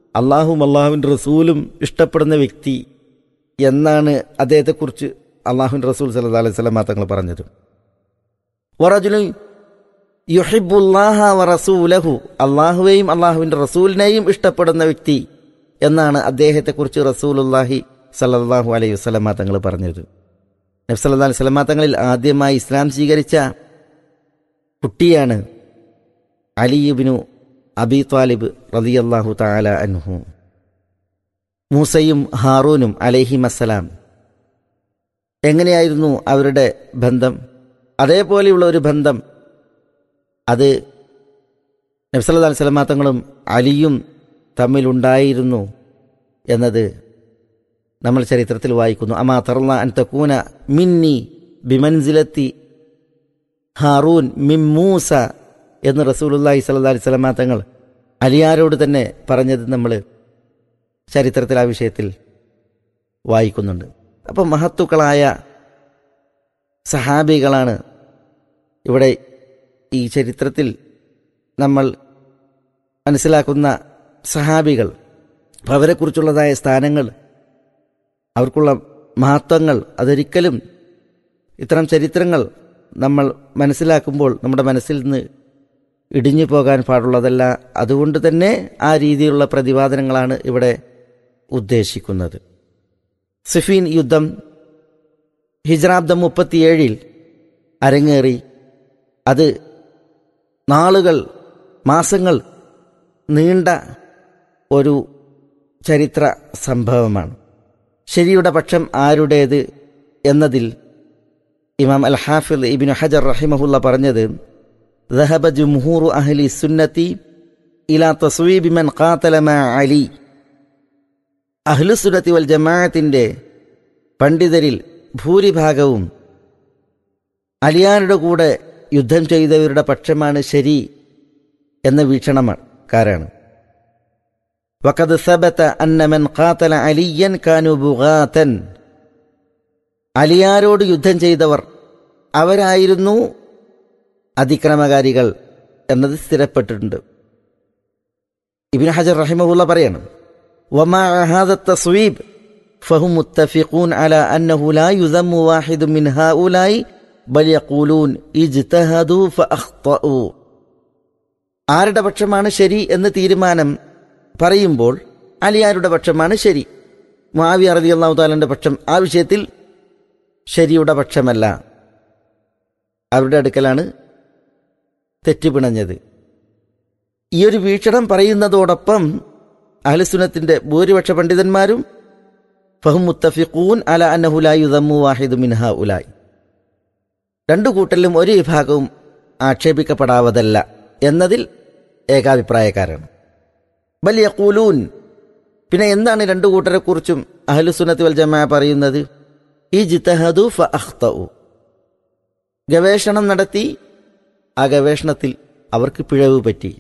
അള്ളാഹും അള്ളാഹുവിൻ്റെ റസൂലും ഇഷ്ടപ്പെടുന്ന വ്യക്തി എന്നാണ് അദ്ദേഹത്തെക്കുറിച്ച് അള്ളാഹുവിൻ്റെ റസൂൽ സല്ലാ അലൈഹി സ്വലം തങ്ങൾ പറഞ്ഞത് വറജുലു യുഹിബുല്ലാഹ വ റസൂലഹു അള്ളാഹുവേയും അള്ളാഹുവിൻ്റെ റസൂലിനെയും ഇഷ്ടപ്പെടുന്ന വ്യക്തി എന്നാണ് അദ്ദേഹത്തെക്കുറിച്ച് റസൂലുല്ലാഹി സല്ലാഹു അലൈഹി വസ്ലമ തങ്ങൾ പറഞ്ഞത് നബ്സല്ലാ അലൈഹി സ്വലമ തങ്ങളിൽ ആദ്യമായി ഇസ്ലാം സ്വീകരിച്ച കുട്ടിയാണ് അലിയുബിനു അബി താലിബ് റതിയല്ലാഹു താല അൻഹു മൂസയും ഹാറൂനും അലഹിമസ്സലാം എങ്ങനെയായിരുന്നു അവരുടെ ബന്ധം അതേപോലെയുള്ള ഒരു ബന്ധം അത് നബ്സല്ലാ അലൈഹി സ്വലമാ തങ്ങളും അലിയും തമ്മിലുണ്ടായിരുന്നു എന്നത് നമ്മൾ ചരിത്രത്തിൽ വായിക്കുന്നു അമാ തറന്ന അൻ തക്കൂന മിന്നി ബിമൻസിലത്തി ഹാറൂൻ മിം മൂസ എന്ന് റസൂലുല്ലാഹി സല്ലാ അലൈഹി സ്വലമാ തങ്ങൾ അലിയാരോട് തന്നെ പറഞ്ഞത് നമ്മൾ ചരിത്രത്തിൽ ആ വിഷയത്തിൽ വായിക്കുന്നുണ്ട് അപ്പം മഹത്തുക്കളായ സഹാബികളാണ് ഇവിടെ ഈ ചരിത്രത്തിൽ നമ്മൾ മനസ്സിലാക്കുന്ന സഹാബികൾ അപ്പം അവരെക്കുറിച്ചുള്ളതായ സ്ഥാനങ്ങൾ അവർക്കുള്ള മഹത്വങ്ങൾ അതൊരിക്കലും ഇത്തരം ചരിത്രങ്ങൾ നമ്മൾ മനസ്സിലാക്കുമ്പോൾ നമ്മുടെ മനസ്സിൽ നിന്ന് ഇടിഞ്ഞു പോകാൻ പാടുള്ളതല്ല അതുകൊണ്ട് തന്നെ ആ രീതിയിലുള്ള പ്രതിപാദനങ്ങളാണ് ഇവിടെ ഉദ്ദേശിക്കുന്നത് സിഫീൻ യുദ്ധം ഹിജ്രാബ്ദം മുപ്പത്തിയേഴിൽ അരങ്ങേറി അത് നാളുകൾ മാസങ്ങൾ നീണ്ട ഒരു ചരിത്ര സംഭവമാണ് ശരിയുടെ പക്ഷം ആരുടേത് എന്നതിൽ ഇമാം അൽ ഹാഫിദ് ഇബിൻ ഹജർ റഹിമഹുല്ല പറഞ്ഞത് ذهب جمهور أهل السنة إلى تصويب من قاتل مع علي അഹ്ലുസുന്നത്തി വൽ ജമാഅത്തിന്റെ പണ്ഡിതരിൽ ഭൂരിഭാഗവും അലിയാരുടെ കൂടെ യുദ്ധം ചെയ്തവരുടെ പക്ഷമാണ് ശരി എന്ന വീക്ഷണക്കാരാണ് വഖദ് സബത അന്ന മൻ ഖാതല അലിയൻ കാനു ബുഗാതൻ അലിയാരോട് യുദ്ധം ചെയ്തവർ അവരായിരുന്നു അതിക്രമകാരികൾ എന്നത് സ്ഥിരപ്പെട്ടിട്ടുണ്ട് ഇബിൻ ഹജർ റഹിമഹുല്ല പറയണം ومع هذا التصويب فهم متفقون على أنه لا يذم واحد من هؤلاء بل يقولون اجتهدوا فأخطأوا ആരുടെ പക്ഷമാണ് ശരി എന്ന് തീരുമാനം പറയുമ്പോൾ അലിയാരുടെ പക്ഷമാണ് ശരി മാവി അറബി അള്ളാഹു താലന്റെ പക്ഷം ആ വിഷയത്തിൽ ശരിയുടെ പക്ഷമല്ല അവരുടെ അടുക്കലാണ് തെറ്റുപിണഞ്ഞത് ഈ ഒരു വീക്ഷണം പറയുന്നതോടൊപ്പം അഹ്ലുസുനത്തിന്റെ ഭൂരിപക്ഷ പണ്ഡിതന്മാരും ഫഹും മുത്തഫിഖൂൻ അല അന്നഹുലായുദമ്മു വാഹിദ് മിൻഹ ഉലായി രണ്ടു കൂട്ടലിലും ഒരു വിഭാഗവും ആക്ഷേപിക്കപ്പെടാവതല്ല എന്നതിൽ ഏകാഭിപ്രായക്കാരാണ് ബൽ യഖൂലൂൻ പിന്നെ എന്താണ് രണ്ടു കൂട്ടരെ കുറിച്ചും അഹ്ലുസുന്നത്ത് വൽ ജമാ പറയുന്നത് ഈ ജിത്തഹദു ഫ അഖ്തഉ ഗവേഷണം നടത്തി ആ ഗവേഷണത്തിൽ അവർക്ക് പിഴവ് പറ്റി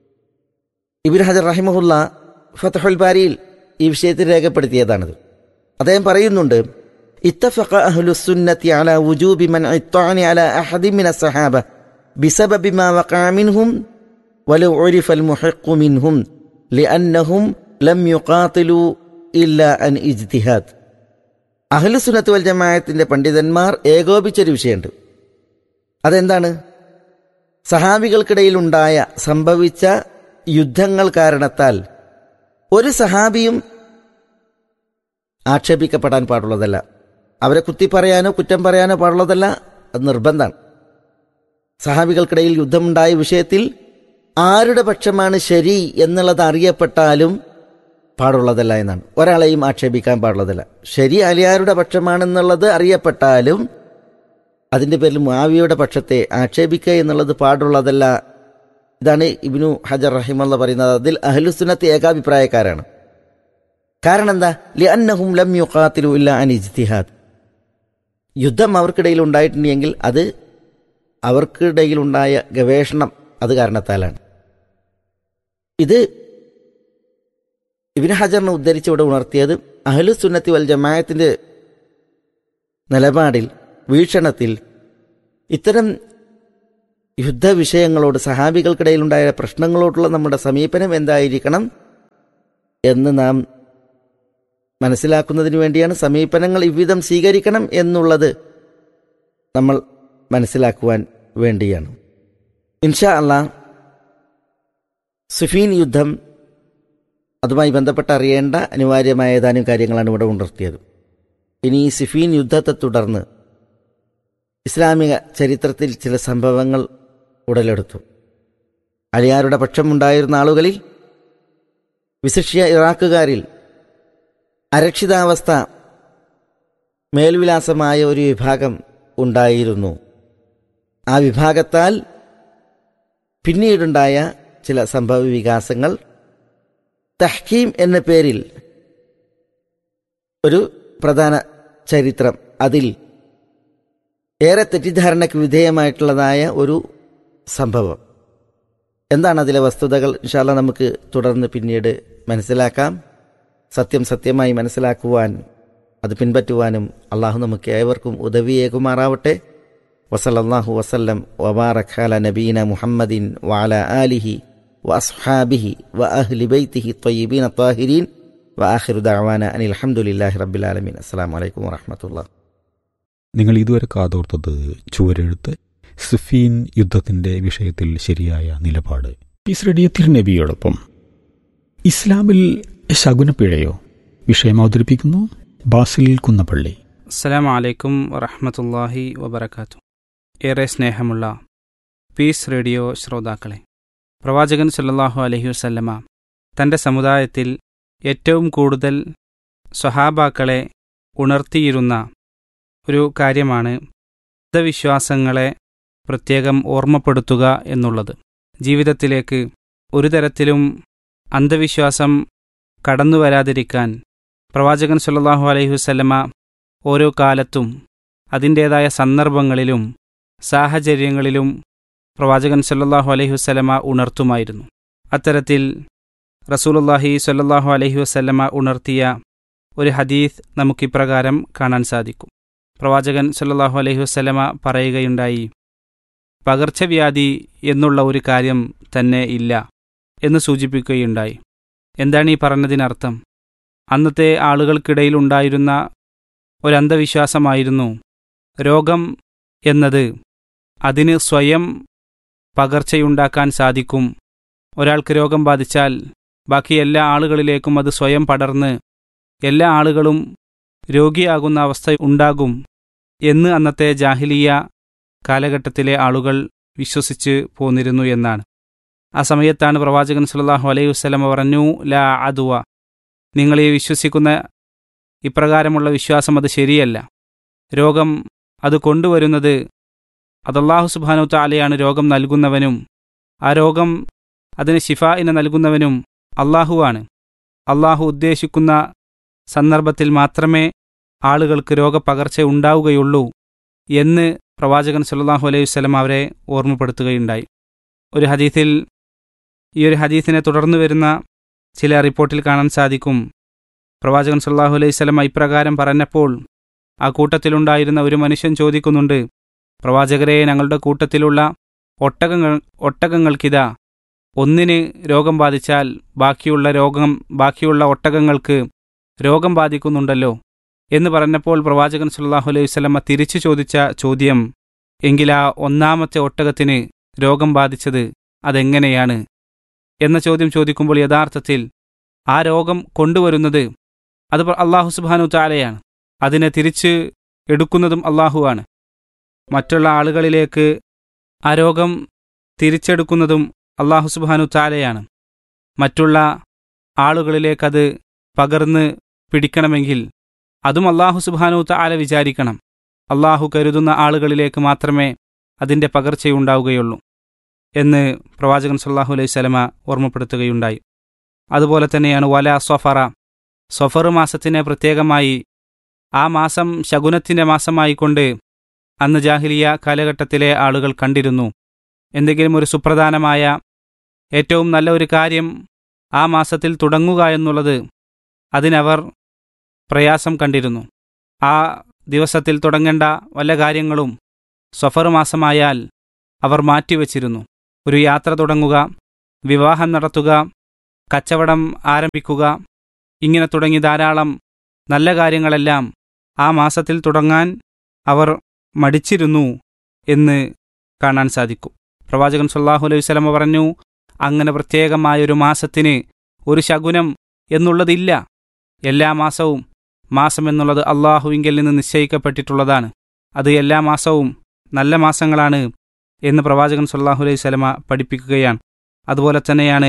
ഇബിൻ ഹജർ റഹിമഹുല്ല ഫതഹുൽ ബാരിയിൽ ഈ വിഷയത്തിൽ രേഖപ്പെടുത്തിയതാണിത് അദ്ദേഹം പറയുന്നുണ്ട് اتفق أهل السنة على وجوب منع الطعن على أحد من الصحابة بسبب ما وقع منهم ولو عرف المحق منهم لأنهم لم يقاتلوا إلا عن اجتهاد അഹ്ലു സുന്നത്ത് വൽ ജമായത്തിന്റെ പണ്ഡിതന്മാർ ഏകോപിച്ചൊരു വിഷയമുണ്ട് അതെന്താണ് സഹാബികൾക്കിടയിലുണ്ടായ സംഭവിച്ച യുദ്ധങ്ങൾ കാരണത്താൽ ഒരു സഹാബിയും ആക്ഷേപിക്കപ്പെടാൻ പാടുള്ളതല്ല അവരെ കുത്തി പറയാനോ കുറ്റം പറയാനോ പാടുള്ളതല്ല അത് നിർബന്ധമാണ് സഹാബികൾക്കിടയിൽ യുദ്ധമുണ്ടായ വിഷയത്തിൽ ആരുടെ പക്ഷമാണ് ശരി എന്നുള്ളത് അറിയപ്പെട്ടാലും പാടുള്ളതല്ല എന്നാണ് ഒരാളെയും ആക്ഷേപിക്കാൻ പാടുള്ളതല്ല ശരി അലിയാരുടെ പക്ഷമാണെന്നുള്ളത് അറിയപ്പെട്ടാലും അതിൻ്റെ പേരിൽ മാവിയുടെ പക്ഷത്തെ ആക്ഷേപിക്കുക എന്നുള്ളത് പാടുള്ളതല്ല ഇതാണ് ഇബിനു ഹജർ റഹിമല്ല പറയുന്നത് അതിൽ അഹ്ലുസുന്നത്ത് ഏകാഭിപ്രായക്കാരാണ് കാരണം എന്താ ലി അന്നഹും ലം യുഖാത്തിലു ഇല്ല അൻ ഇജ്തിഹാദ് യുദ്ധം അവർക്കിടയിൽ ഉണ്ടായിട്ടുണ്ടെങ്കിൽ അത് അവർക്കിടയിലുണ്ടായ ഗവേഷണം അത് കാരണത്താലാണ് ഇത് ഇബിൻ ഹജറിനെ ഉദ്ധരിച്ച് ഇവിടെ ഉണർത്തിയത് അഹ്ലു സുന്നത്തി വൽ ജമായത്തിന്റെ നിലപാടിൽ വീക്ഷണത്തിൽ ഇത്തരം യുദ്ധവിഷയങ്ങളോട് സഹാബികൾക്കിടയിലുണ്ടായ പ്രശ്നങ്ങളോടുള്ള നമ്മുടെ സമീപനം എന്തായിരിക്കണം എന്ന് നാം മനസ്സിലാക്കുന്നതിന് വേണ്ടിയാണ് സമീപനങ്ങൾ ഇவ்விധം സ്വീകരിക്കണം എന്നുള്ളത് നമ്മൾ മനസ്സിലാക്കുവാൻ വേണ്ടിയാണ് ഇൻഷാ അള്ളാ സുഫീൻ യുദ്ധം അതുമായി ബന്ധപ്പെട്ട് അറിയേണ്ട അനിവാര്യമായ ഏതാനും കാര്യങ്ങളാണ് ഇവിടെ ഉണർത്തിയത് ഇനി ഈ സിഫീൻ യുദ്ധത്തെ തുടർന്ന് ഇസ്ലാമിക ചരിത്രത്തിൽ ചില സംഭവങ്ങൾ ഉടലെടുത്തു അലിയാരുടെ പക്ഷമുണ്ടായിരുന്ന ആളുകളിൽ വിശിഷ്യ ഇറാഖുകാരിൽ അരക്ഷിതാവസ്ഥ മേൽവിലാസമായ ഒരു വിഭാഗം ഉണ്ടായിരുന്നു ആ വിഭാഗത്താൽ പിന്നീടുണ്ടായ ചില സംഭവ വികാസങ്ങൾ തഹ്കീം എന്ന പേരിൽ ഒരു പ്രധാന ചരിത്രം അതിൽ ഏറെ തെറ്റിദ്ധാരണയ്ക്ക് വിധേയമായിട്ടുള്ളതായ ഒരു സംഭവം എന്താണ് അതിലെ വസ്തുതകൾ ഇൻഷാല്ല നമുക്ക് തുടർന്ന് പിന്നീട് മനസ്സിലാക്കാം സത്യം സത്യമായി മനസ്സിലാക്കുവാൻ അത് പിൻപറ്റുവാനും അള്ളാഹു നമുക്ക് ഏവർക്കും ഉദവിയേകുമാറാവട്ടെ വസലല്ലാഹു വസല്ലം വബാറഖാല നബീന മുഹമ്മദിൻ വാല ആലിഹി വഅസ്ഹാബിഹി വ അഹ്ലി ബൈത്തിഹി ത്വയ്യിബീന താഹിരീൻ വആഖിറു ദഅവാന അനിൽ ഹംദുലില്ലാഹി റബ്ബിൽ ആലമീൻ അസ്സലാമു അലൈക്കും വറഹ്മത്തുള്ളാഹി നിങ്ങൾ ഇതുവരെ കാതോർത്തത് ചുവരെഴുത്ത് സുഫീൻ യുദ്ധത്തിന്റെ വിഷയത്തിൽ ശരിയായ നിലപാട് പീസ് റേഡിയോ തിരുനബിയോടൊപ്പം ഇസ്ലാമിൽ ശകുനപ്പിഴയോ വിഷയം അവതരിപ്പിക്കുന്നു ബാസിൽ കുന്നപ്പള്ളി അസ്സലാമു അലൈക്കും വറഹമത്തല്ലാഹി വബർക്കാത്തു ഏറെ സ്നേഹമുള്ള പീസ് റേഡിയോ ശ്രോതാക്കളെ പ്രവാചകൻ സല്ലല്ലാഹു അലൈഹി വസല്ലമ തൻ്റെ സമുദായത്തിൽ ഏറ്റവും കൂടുതൽ സ്വഹാബാക്കളെ ഉണർത്തിയിരുന്ന ഒരു കാര്യമാണ് മതവിശ്വാസങ്ങളെ പ്രത്യേകം ഓർമ്മപ്പെടുത്തുക എന്നുള്ളത് ജീവിതത്തിലേക്ക് ഒരു തരത്തിലും അന്ധവിശ്വാസം കടന്നു വരാതിരിക്കാൻ പ്രവാചകൻ സല്ലല്ലാഹു അലൈഹി വസല്ലമ ഓരോ കാലത്തും അതിൻ്റേതായ സന്ദർഭങ്ങളിലും സാഹചര്യങ്ങളിലും പ്രവാചകൻ സല്ലല്ലാഹു അലൈഹി വസല്ലമ ഉണർത്തുമായിരുന്നു അത്തരത്തിൽ റസൂലുള്ളാഹി സല്ലല്ലാഹു അലൈഹി വസല്ലമ ഉണർത്തിയ ഒരു ഹദീസ് നമുക്കിപ്രകാരം കാണാൻ സാധിക്കും പ്രവാചകൻ സല്ലല്ലാഹു അലൈഹി വസല്ലമ പറയുകയുണ്ടായി പകർച്ചവ്യാധി എന്നുള്ള ഒരു കാര്യം തന്നെ ഇല്ല എന്ന് സൂചിപ്പിക്കുകയുണ്ടായി എന്താണ് ഈ പറഞ്ഞതിനർത്ഥം അന്നത്തെ ആളുകൾക്കിടയിൽ ഉണ്ടായിരുന്ന ഒരന്ധവിശ്വാസമായിരുന്നു രോഗം എന്നത് അതിന് സ്വയം പകർച്ചയുണ്ടാക്കാൻ സാധിക്കും ഒരാൾക്ക് രോഗം ബാധിച്ചാൽ ബാക്കി എല്ലാ ആളുകളിലേക്കും അത് സ്വയം പടർന്ന് എല്ലാ ആളുകളും രോഗിയാകുന്ന അവസ്ഥ ഉണ്ടാകും എന്ന് അന്നത്തെ ജാഹിലിയ കാലഘട്ടത്തിലെ ആളുകൾ വിശ്വസിച്ച് പോന്നിരുന്നു എന്നാണ് ആ സമയത്താണ് പ്രവാചകൻ സല്ലല്ലാഹു അലൈഹി വസല്ലമ പറഞ്ഞു ലാ അദുവ നിങ്ങൾ ഈ വിശ്വസിക്കുന്ന ഇപ്രകാരമുള്ള വിശ്വാസം അത് ശരിയല്ല രോഗം അത് കൊണ്ടുവരുന്നത് അതല്ലാഹു സുബാനു താലയാണ് രോഗം നൽകുന്നവനും ആ രോഗം അതിന് ഷിഫായിന് നൽകുന്നവനും അള്ളാഹുവാണ് അള്ളാഹു ഉദ്ദേശിക്കുന്ന സന്ദർഭത്തിൽ മാത്രമേ ആളുകൾക്ക് രോഗപകർച്ച ഉണ്ടാവുകയുള്ളൂ എന്ന് പ്രവാചകൻ സല്ലല്ലാഹു അലൈഹി വസല്ലം അവരെ ഓർമ്മപ്പെടുത്തുകയുണ്ടായി ഒരു ഹദീസിൽ ഈ ഒരു ഹദീസിനെ തുടർന്നു വരുന്ന ചില റിപ്പോർട്ടിൽ കാണാൻ സാധിക്കും പ്രവാചകൻ സല്ലല്ലാഹു അലൈഹി വസല്ലം ഇപ്രകാരം പറഞ്ഞപ്പോൾ ആ കൂട്ടത്തിലുണ്ടായിരുന്ന ഒരു മനുഷ്യൻ ചോദിക്കുന്നുണ്ട് പ്രവാചകരെ ഞങ്ങളുടെ കൂട്ടത്തിലുള്ള ഒട്ടകങ്ങൾ ഒട്ടകങ്ങൾക്കിതാ ഒന്നിന് രോഗം ബാധിച്ചാൽ ബാക്കിയുള്ള രോഗം ബാക്കിയുള്ള ഒട്ടകങ്ങൾക്ക് രോഗം ബാധിക്കുന്നുണ്ടല്ലോ എന്ന് പറഞ്ഞപ്പോൾ പ്രവാചകൻ സല്ലല്ലാഹു അലൈഹി വസല്ലമ തിരിച്ചു ചോദിച്ച ചോദ്യം എങ്കിൽ ആ ഒന്നാമത്തെ ഒട്ടകത്തിന് രോഗം ബാധിച്ചത് അതെങ്ങനെയാണ് എന്ന ചോദ്യം ചോദിക്കുമ്പോൾ യഥാർത്ഥത്തിൽ ആ രോഗം കൊണ്ടുവരുന്നത് അത് അള്ളാഹു സുബാനു താലയാണ് അതിനെ തിരിച്ച് എടുക്കുന്നതും അള്ളാഹുവാണ് മറ്റുള്ള ആളുകളിലേക്ക് ആ രോഗം തിരിച്ചെടുക്കുന്നതും അള്ളാഹു സുബാനു താലയാണ് മറ്റുള്ള ആളുകളിലേക്കത് പകർന്ന് പിടിക്കണമെങ്കിൽ അതും അള്ളാഹു സുബാനു താല വിചാരിക്കണം അള്ളാഹു കരുതുന്ന ആളുകളിലേക്ക് മാത്രമേ അതിൻ്റെ പകർച്ചയുണ്ടാവുകയുള്ളൂ എന്ന് പ്രവാചകൻ സല്ലാഹു അലൈഹി സ്വലമ ഓർമ്മപ്പെടുത്തുകയുണ്ടായി അതുപോലെ തന്നെയാണ് വല സൊഫറ സൊഫർ മാസത്തിനെ പ്രത്യേകമായി ആ മാസം ശകുനത്തിൻ്റെ മാസമായിക്കൊണ്ട് അന്ന് ജാഹിലിയ കാലഘട്ടത്തിലെ ആളുകൾ കണ്ടിരുന്നു എന്തെങ്കിലും ഒരു സുപ്രധാനമായ ഏറ്റവും നല്ല ഒരു കാര്യം ആ മാസത്തിൽ തുടങ്ങുക എന്നുള്ളത് അതിനവർ പ്രയാസം കണ്ടിരുന്നു ആ ദിവസത്തിൽ തുടങ്ങേണ്ട വല്ല കാര്യങ്ങളും സഫർ മാസമായാൽ അവർ മാറ്റിവെച്ചിരുന്നു ഒരു യാത്ര തുടങ്ങുക വിവാഹം നടത്തുക കച്ചവടം ആരംഭിക്കുക ഇങ്ങനെ തുടങ്ങി ധാരാളം നല്ല കാര്യങ്ങളെല്ലാം ആ മാസത്തിൽ തുടങ്ങാൻ അവർ മടിച്ചിരുന്നു എന്ന് കാണാൻ സാധിക്കും പ്രവാചകൻ സല്ലാഹു അലൈഹി സ്വലമ പറഞ്ഞു അങ്ങനെ പ്രത്യേകമായൊരു മാസത്തിന് ഒരു ശകുനം എന്നുള്ളതില്ല എല്ലാ മാസവും മാസം എന്നുള്ളത് അള്ളാഹുവിങ്കിൽ നിന്ന് നിശ്ചയിക്കപ്പെട്ടിട്ടുള്ളതാണ് അത് എല്ലാ മാസവും നല്ല മാസങ്ങളാണ് എന്ന് പ്രവാചകൻ സല്ലാഹു അലൈഹി സ്വലമ പഠിപ്പിക്കുകയാണ് അതുപോലെ തന്നെയാണ്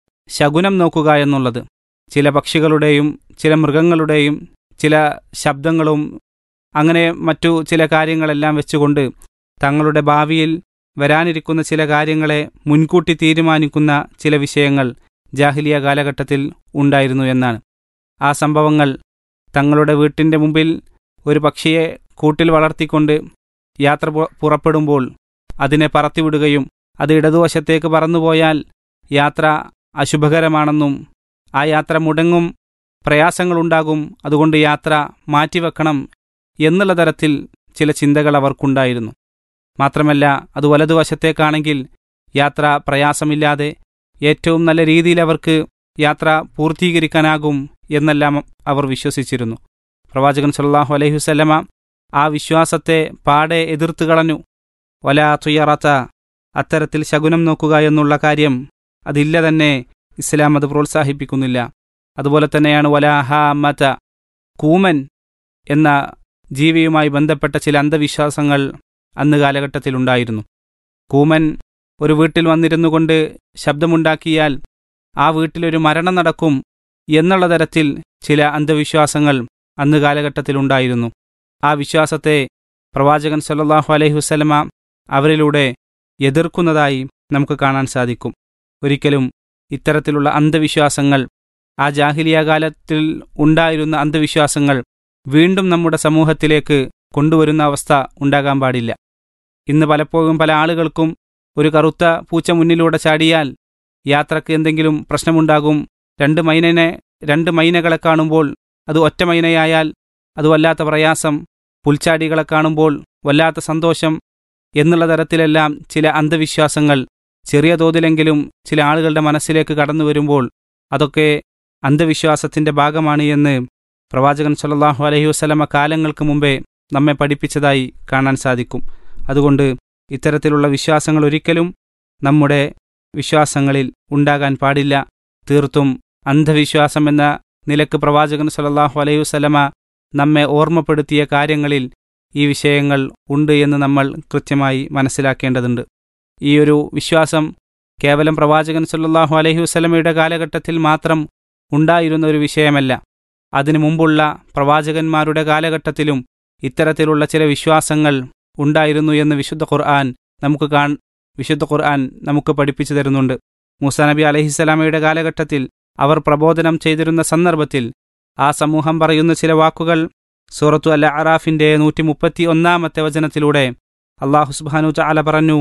ശകുനം നോക്കുക എന്നുള്ളത് ചില പക്ഷികളുടെയും ചില മൃഗങ്ങളുടെയും ചില ശബ്ദങ്ങളും അങ്ങനെ മറ്റു ചില കാര്യങ്ങളെല്ലാം വെച്ചുകൊണ്ട് തങ്ങളുടെ ഭാവിയിൽ വരാനിരിക്കുന്ന ചില കാര്യങ്ങളെ മുൻകൂട്ടി തീരുമാനിക്കുന്ന ചില വിഷയങ്ങൾ ജാഹിലിയ കാലഘട്ടത്തിൽ ഉണ്ടായിരുന്നു എന്നാണ് ആ സംഭവങ്ങൾ തങ്ങളുടെ വീട്ടിൻ്റെ മുമ്പിൽ ഒരു പക്ഷിയെ കൂട്ടിൽ വളർത്തിക്കൊണ്ട് യാത്ര പു- പുറപ്പെടുമ്പോൾ അതിനെ പറത്തിവിടുകയും അത് ഇടതുവശത്തേക്ക് പറന്നുപോയാൽ യാത്ര അശുഭകരമാണെന്നും ആ യാത്ര മുടങ്ങും പ്രയാസങ്ങളുണ്ടാകും അതുകൊണ്ട് യാത്ര മാറ്റിവെക്കണം എന്നുള്ള തരത്തിൽ ചില ചിന്തകൾ അവർക്കുണ്ടായിരുന്നു മാത്രമല്ല അത് വലതുവശത്തേക്കാണെങ്കിൽ യാത്ര പ്രയാസമില്ലാതെ ഏറ്റവും നല്ല രീതിയിൽ അവർക്ക് യാത്ര പൂർത്തീകരിക്കാനാകും എന്നെല്ലാം അവർ വിശ്വസിച്ചിരുന്നു പ്രവാചകൻ സല്ലാഹു അലൈഹി വസല്ലമ ആ വിശ്വാസത്തെ പാടെ എതിർത്തു കളഞ്ഞു വലാ തുയറത്ത അത്തരത്തിൽ ശകുനം നോക്കുക എന്നുള്ള കാര്യം അതില്ല തന്നെ ഇസ്ലാം അത് പ്രോത്സാഹിപ്പിക്കുന്നില്ല അതുപോലെ തന്നെയാണ് വലാഹാമത കൂമൻ എന്ന ജീവിയുമായി ബന്ധപ്പെട്ട ചില അന്ധവിശ്വാസങ്ങൾ അന്ന് കാലഘട്ടത്തിലുണ്ടായിരുന്നു കൂമൻ ഒരു വീട്ടിൽ വന്നിരുന്നു കൊണ്ട് ശബ്ദമുണ്ടാക്കിയാൽ ആ വീട്ടിലൊരു മരണം നടക്കും എന്നുള്ള തരത്തിൽ ചില അന്ധവിശ്വാസങ്ങൾ അന്ന് കാലഘട്ടത്തിലുണ്ടായിരുന്നു ആ വിശ്വാസത്തെ പ്രവാചകൻ സല്ലല്ലാഹു അലൈഹി വസല്ലമ അവരിലൂടെ എതിർക്കുന്നതായി നമുക്ക് കാണാൻ സാധിക്കും ഒരിക്കലും ഇത്തരത്തിലുള്ള അന്ധവിശ്വാസങ്ങൾ ആ ജാഹിലിയ കാലത്തിൽ ഉണ്ടായിരുന്ന അന്ധവിശ്വാസങ്ങൾ വീണ്ടും നമ്മുടെ സമൂഹത്തിലേക്ക് കൊണ്ടുവരുന്ന അവസ്ഥ ഉണ്ടാകാൻ പാടില്ല ഇന്ന് പലപ്പോഴും പല ആളുകൾക്കും ഒരു കറുത്ത പൂച്ച മുന്നിലൂടെ ചാടിയാൽ യാത്രക്ക് എന്തെങ്കിലും പ്രശ്നമുണ്ടാകും രണ്ട് മൈനനെ രണ്ട് മൈനകളെ കാണുമ്പോൾ അത് ഒറ്റ മൈനയായാൽ അത് വല്ലാത്ത പ്രയാസം പുൽച്ചാടികളെ കാണുമ്പോൾ വല്ലാത്ത സന്തോഷം എന്നുള്ള തരത്തിലെല്ലാം ചില അന്ധവിശ്വാസങ്ങൾ ചെറിയ തോതിലെങ്കിലും ചില ആളുകളുടെ മനസ്സിലേക്ക് കടന്നു വരുമ്പോൾ അതൊക്കെ അന്ധവിശ്വാസത്തിന്റെ ഭാഗമാണ് എന്ന് പ്രവാചകൻ സല്ലല്ലാഹു അലൈഹി വസല്ലമ കാലങ്ങൾക്ക് മുമ്പേ നമ്മെ പഠിപ്പിച്ചതായി കാണാൻ സാധിക്കും അതുകൊണ്ട് ഇത്തരത്തിലുള്ള വിശ്വാസങ്ങൾ ഒരിക്കലും നമ്മുടെ വിശ്വാസങ്ങളിൽ ഉണ്ടാകാൻ പാടില്ല തീർത്തും അന്ധവിശ്വാസം എന്ന നിലക്ക് പ്രവാചകൻ സല്ലല്ലാഹു അലൈഹി വസല്ലമ നമ്മെ ഓർമ്മപ്പെടുത്തിയ കാര്യങ്ങളിൽ ഈ വിഷയങ്ങൾ ഉണ്ട് എന്ന് നമ്മൾ കൃത്യമായി മനസ്സിലാക്കേണ്ടതുണ്ട് ഈ ഒരു വിശ്വാസം കേവലം പ്രവാചകൻ സല്ലല്ലാഹു അലൈഹി വസല്ലമയുടെ കാലഘട്ടത്തിൽ മാത്രം ഉണ്ടായിരുന്ന ഒരു വിഷയമല്ല അതിനു മുമ്പുള്ള പ്രവാചകന്മാരുടെ കാലഘട്ടത്തിലും ഇത്തരത്തിലുള്ള ചില വിശ്വാസങ്ങൾ ഉണ്ടായിരുന്നു എന്ന് വിശുദ്ധ ഖുർആൻ നമുക്ക് കാൺ വിശുദ്ധ ഖുർആൻ നമുക്ക് പഠിപ്പിച്ചു തരുന്നുണ്ട് മൂസ നബി അലഹിസ്സലാമയുടെ കാലഘട്ടത്തിൽ അവർ പ്രബോധനം ചെയ്തിരുന്ന സന്ദർഭത്തിൽ ആ സമൂഹം പറയുന്ന ചില വാക്കുകൾ സൂറത്തു അൽ അറാഫിന്റെ നൂറ്റി മുപ്പത്തി ഒന്നാമത്തെ വചനത്തിലൂടെ അള്ളാഹു സുബാനു ചാല പറഞ്ഞു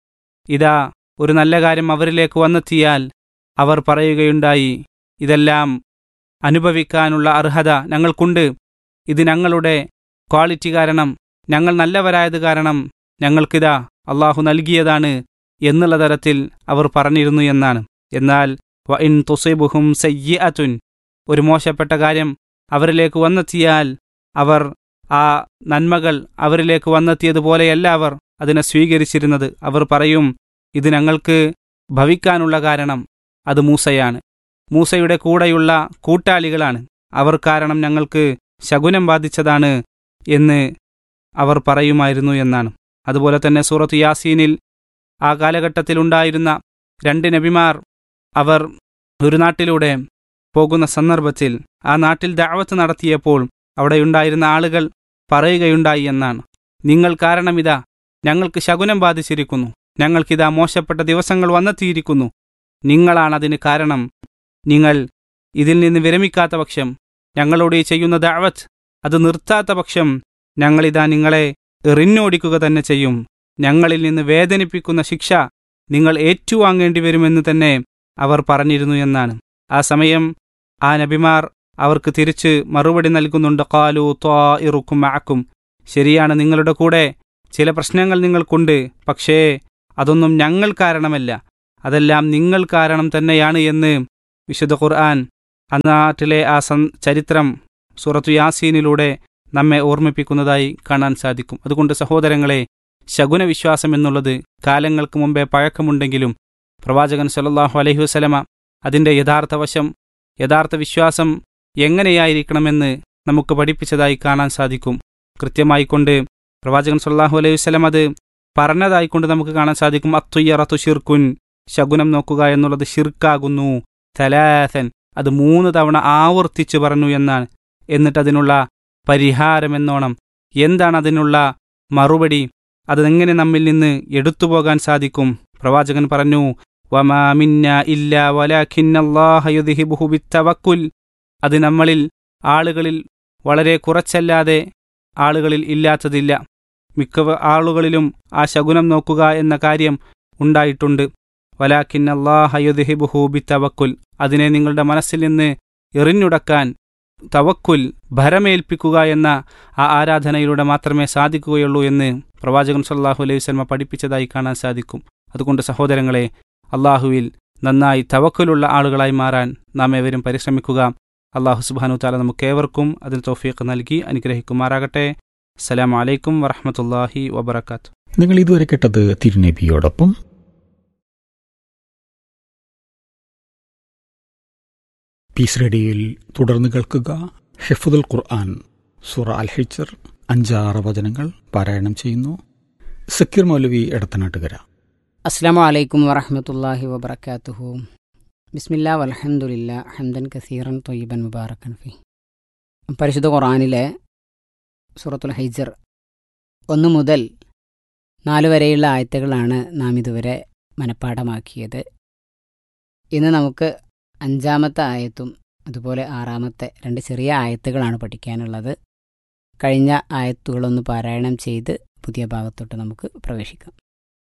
ഇതാ ഒരു നല്ല കാര്യം അവരിലേക്ക് വന്നെത്തിയാൽ അവർ പറയുകയുണ്ടായി ഇതെല്ലാം അനുഭവിക്കാനുള്ള അർഹത ഞങ്ങൾക്കുണ്ട് ഇത് ഞങ്ങളുടെ ക്വാളിറ്റി കാരണം ഞങ്ങൾ നല്ലവരായത് കാരണം ഞങ്ങൾക്കിതാ അള്ളാഹു നൽകിയതാണ് എന്നുള്ള തരത്തിൽ അവർ പറഞ്ഞിരുന്നു എന്നാണ് എന്നാൽ വ ഇൻ തുസൈബുഹും സയ്യഅത്തുൻ ഒരു മോശപ്പെട്ട കാര്യം അവരിലേക്ക് വന്നെത്തിയാൽ അവർ ആ നന്മകൾ അവരിലേക്ക് വന്നെത്തിയതുപോലെയല്ല അവർ അതിനെ സ്വീകരിച്ചിരുന്നത് അവർ പറയും ഇത് ഞങ്ങൾക്ക് ഭവിക്കാനുള്ള കാരണം അത് മൂസയാണ് മൂസയുടെ കൂടെയുള്ള കൂട്ടാളികളാണ് അവർ കാരണം ഞങ്ങൾക്ക് ശകുനം ബാധിച്ചതാണ് എന്ന് അവർ പറയുമായിരുന്നു എന്നാണ് അതുപോലെ തന്നെ സൂറത്ത് യാസീനിൽ ആ കാലഘട്ടത്തിലുണ്ടായിരുന്ന രണ്ട് നബിമാർ അവർ ഒരു നാട്ടിലൂടെ പോകുന്ന സന്ദർഭത്തിൽ ആ നാട്ടിൽ ദാവത്ത് നടത്തിയപ്പോൾ അവിടെയുണ്ടായിരുന്ന ആളുകൾ പറയുകയുണ്ടായി എന്നാണ് നിങ്ങൾ കാരണമിതാ ഞങ്ങൾക്ക് ശകുനം ബാധിച്ചിരിക്കുന്നു ഞങ്ങൾക്കിതാ മോശപ്പെട്ട ദിവസങ്ങൾ വന്നെത്തിയിരിക്കുന്നു നിങ്ങളാണ് അതിന് കാരണം നിങ്ങൾ ഇതിൽ നിന്ന് വിരമിക്കാത്ത പക്ഷം ഞങ്ങളോട് ഈ ചെയ്യുന്ന ദാവത്ത് അത് നിർത്താത്ത പക്ഷം ഞങ്ങളിതാ നിങ്ങളെ എറിഞ്ഞോടിക്കുക തന്നെ ചെയ്യും ഞങ്ങളിൽ നിന്ന് വേദനിപ്പിക്കുന്ന ശിക്ഷ നിങ്ങൾ ഏറ്റുവാങ്ങേണ്ടി വരുമെന്ന് തന്നെ അവർ പറഞ്ഞിരുന്നു എന്നാണ് ആ സമയം ആ നബിമാർ അവർക്ക് തിരിച്ച് മറുപടി നൽകുന്നുണ്ട് കാലു ത്വാ ഇറുക്കും ആക്കും ശരിയാണ് നിങ്ങളുടെ കൂടെ ചില പ്രശ്നങ്ങൾ നിങ്ങൾക്കുണ്ട് പക്ഷേ അതൊന്നും ഞങ്ങൾ കാരണമല്ല അതെല്ലാം നിങ്ങൾ കാരണം തന്നെയാണ് എന്ന് വിശുദ്ധ ഖുർആൻ അന്നാട്ടിലെ ആ സൻ ചരിത്രം സൂറത്തു യാസീനിലൂടെ നമ്മെ ഓർമ്മിപ്പിക്കുന്നതായി കാണാൻ സാധിക്കും അതുകൊണ്ട് സഹോദരങ്ങളെ ശകുന വിശ്വാസം എന്നുള്ളത് കാലങ്ങൾക്ക് മുമ്പേ പഴക്കമുണ്ടെങ്കിലും പ്രവാചകൻ സല്ലല്ലാഹു അലൈഹി വസല്ലമ അതിൻ്റെ യഥാർത്ഥ വശം യഥാർത്ഥ വിശ്വാസം എങ്ങനെയായിരിക്കണമെന്ന് നമുക്ക് പഠിപ്പിച്ചതായി കാണാൻ സാധിക്കും കൃത്യമായിക്കൊണ്ട് പ്രവാചകൻ സല്ലല്ലാഹു അലൈഹി വസല്ലം അത് പറഞ്ഞതായിക്കൊണ്ട് നമുക്ക് കാണാൻ സാധിക്കും അത്തുയ്യറത്തു ഷിർക്കുൻ ശകുനം നോക്കുക എന്നുള്ളത് ഷിർക്കാകുന്നു തലാസൻ അത് മൂന്ന് തവണ ആവർത്തിച്ചു പറഞ്ഞു എന്നാണ് എന്നിട്ട് അതിനുള്ള പരിഹാരമെന്നോണം എന്താണ് അതിനുള്ള മറുപടി അതെങ്ങനെ നമ്മിൽ നിന്ന് എടുത്തുപോകാൻ സാധിക്കും പ്രവാചകൻ പറഞ്ഞു വമാ മിന്ന ഇല്ല വലാഖിന്നല്ലാഹയുദിഹിബുഹു ബിത്തവക്കുൽ അത് നമ്മളിൽ ആളുകളിൽ വളരെ കുറച്ചല്ലാതെ ആളുകളിൽ ഇല്ലാത്തതില്ല മിക്ക ആളുകളിലും ആ ശകുനം നോക്കുക എന്ന കാര്യം ഉണ്ടായിട്ടുണ്ട് വലാഖിൻ അള്ളാഹയുദിഹിബുഹു ബിത്തവക്കുൽ അതിനെ നിങ്ങളുടെ മനസ്സിൽ നിന്ന് എറിഞ്ഞുടക്കാൻ തവക്കുൽ ഭരമേൽപ്പിക്കുക എന്ന ആ ആരാധനയിലൂടെ മാത്രമേ സാധിക്കുകയുള്ളൂ എന്ന് പ്രവാചകൻ സല്ലാഹു അലൈഹി വസ്ലമ പഠിപ്പിച്ചതായി കാണാൻ സാധിക്കും അതുകൊണ്ട് സഹോദരങ്ങളെ അള്ളാഹുവിൽ നന്നായി തവക്കുലുള്ള ആളുകളായി മാറാൻ നാം ഏവരും പരിശ്രമിക്കുക അള്ളാഹു സുബാനു താല നമുക്കേവർക്കും അതിന് തോഫീക്ക് നൽകി അനുഗ്രഹിക്കുമാറാകട്ടെ അസ്സലാം വലൈക്കും വറഹമത്തല്ലാഹി വബർക്കാത്തു നിങ്ങൾ ഇതുവരെ കേട്ടത് തിരുനബിയോടൊപ്പം പീസ് റേഡിയോയിൽ തുടർന്ന് കേൾക്കുക ഹിഫുദുൽ ഖുർആൻ സുറ അൽ ഹിച്ചർ അഞ്ചാറ് വചനങ്ങൾ പാരായണം ചെയ്യുന്നു സക്കീർ മൗലവി എടത്തനാട്ടുകര അസ്സാം വലൈക്കും വറഹമത്തല്ലാഹി വബർക്കാത്തുഹു ബിസ്മില്ലാ വലഹമുല്ല ഹംദൻ കസീറൻ തൊയ്യബൻ മുബാറക്കൻ ഫി പരിശുദ്ധ ഖുറാനിലെ സൂറത്തുൽ ഹൈജർ ഒന്ന് മുതൽ നാല് വരെയുള്ള ആയത്തുകളാണ് നാം ഇതുവരെ മനഃപ്പാഠമാക്കിയത് ഇന്ന് നമുക്ക് അഞ്ചാമത്തെ ആയത്തും അതുപോലെ ആറാമത്തെ രണ്ട് ചെറിയ ആയത്തുകളാണ് പഠിക്കാനുള്ളത് കഴിഞ്ഞ ആയത്തുകളൊന്ന് പാരായണം ചെയ്ത് പുതിയ ഭാഗത്തോട്ട് നമുക്ക് പ്രവേശിക്കാം